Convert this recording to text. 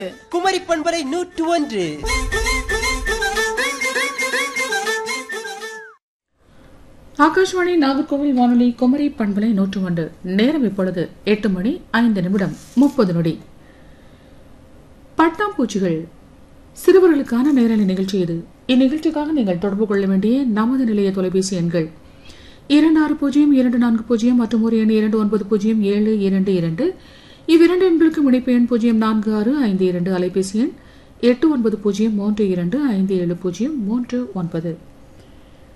குமரி பண்பரை நூற்று ஒன்று ஆகாஷ்வாணி நாகர்கோவில் வானொலி குமரி பண்பலை நூற்று ஒன்று நேரம் இப்பொழுது எட்டு மணி ஐந்து நிமிடம் முப்பது நொடி பட்டாம்பூச்சிகள் சிறுவர்களுக்கான நேரலை நிகழ்ச்சி இது இந்நிகழ்ச்சிக்காக நீங்கள் தொடர்பு கொள்ள வேண்டிய நமது நிலைய தொலைபேசி எண்கள் இரண்டு ஆறு பூஜ்ஜியம் இரண்டு நான்கு பூஜ்ஜியம் மற்றும் ஒரு எண் இரண்டு ஒன்பது பூஜ்ஜியம் ஏழு இரண்டு இரண்டு இவ்விரண்டு எண்களுக்கு இணைப்பு எண் பூஜ்ஜியம் நான்கு ஆறு ஐந்து இரண்டு அலைபேசி எண் எட்டு ஒன்பது பூஜ்ஜியம் மூன்று இரண்டு ஐந்து ஏழு பூஜ்ஜியம் மூன்று ஒன்பது